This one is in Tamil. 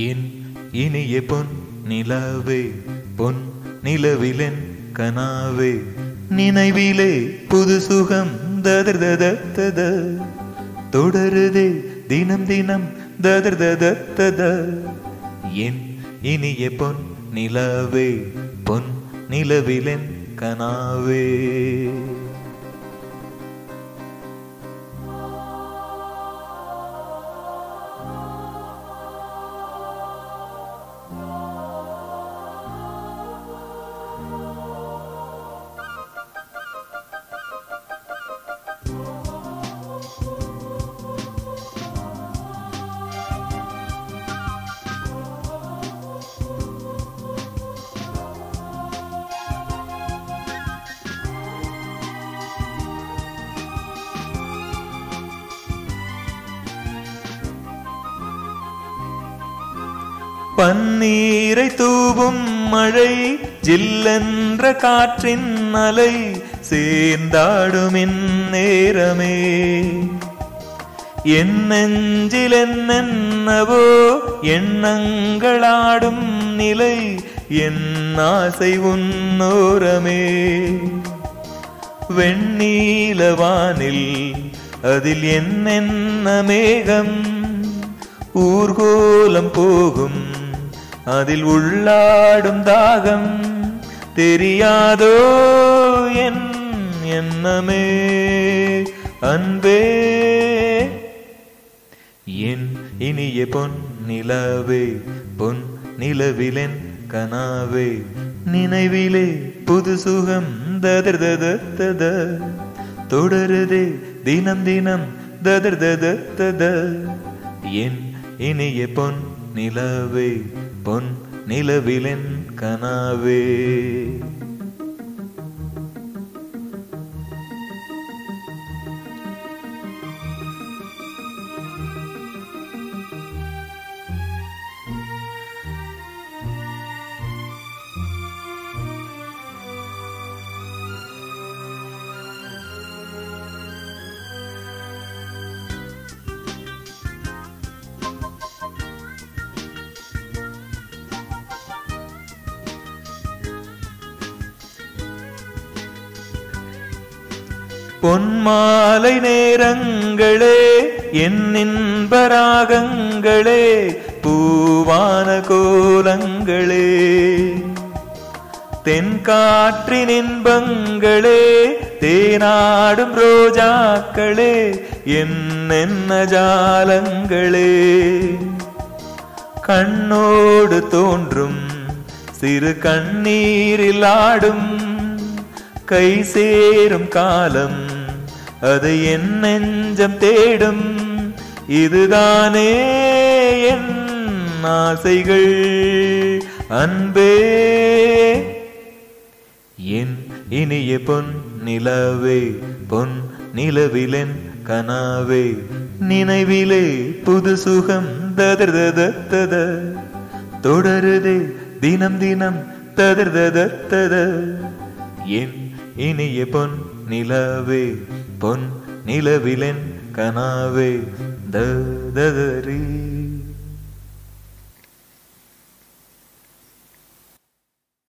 என் இனிய பொன் நிலாவே பொன் நிலவிலன் கனாவே நினைவிலே புது சுகம் ததர் தத தொடருதே தினம் தினம் ததர் தத என் இனிய பொன் நிலாவே பொன் நிலவிலன் கனாவே பன்னீரை தூவும் மழை ஜில்லென்ற காற்றின் அலை சேர்ந்தாடும் நேரமே என் நெஞ்சில் என்னென்னவோ எண்ணங்களாடும் நிலை என் ஆசை உன்னோரமே வெண்ணீலவானில் அதில் என்னென்ன மேகம் ஊர்கோலம் போகும் அதில் உள்ளாடும் தாகம் தெரியாதோ என் எண்ணமே அன்பே என் இனிய பொன் நிலவே பொன் நிலவிலென் கனாவே நினைவிலே புது சுகம் ததர் தத தொடருதே தினம் தினம் ததர் தத என் இனிய பொன் நிலவே பொன் நிலவிலென் கனாவே பொன்மாலை நேரங்களே என் இன்பராகங்களே பூவான கோலங்களே தென்காற்றின் இன்பங்களே தேனாடும் ரோஜாக்களே என்னென்ன ஜாலங்களே கண்ணோடு தோன்றும் சிறு கண்ணீரில் ஆடும் கை சேரும் காலம் அதை என் நெஞ்சம் தேடும் இதுதானே என் ஆசைகள் அன்பே என் இனிய பொன் நிலவே பொன் நிலவிலென் கனாவே நினைவிலே புது சுகம் ததர் தத தொடருதே தினம் தினம் ததர் தத என் இனிய பொன் நிலவே பொன் நிலவிலென் கனாவே ததரி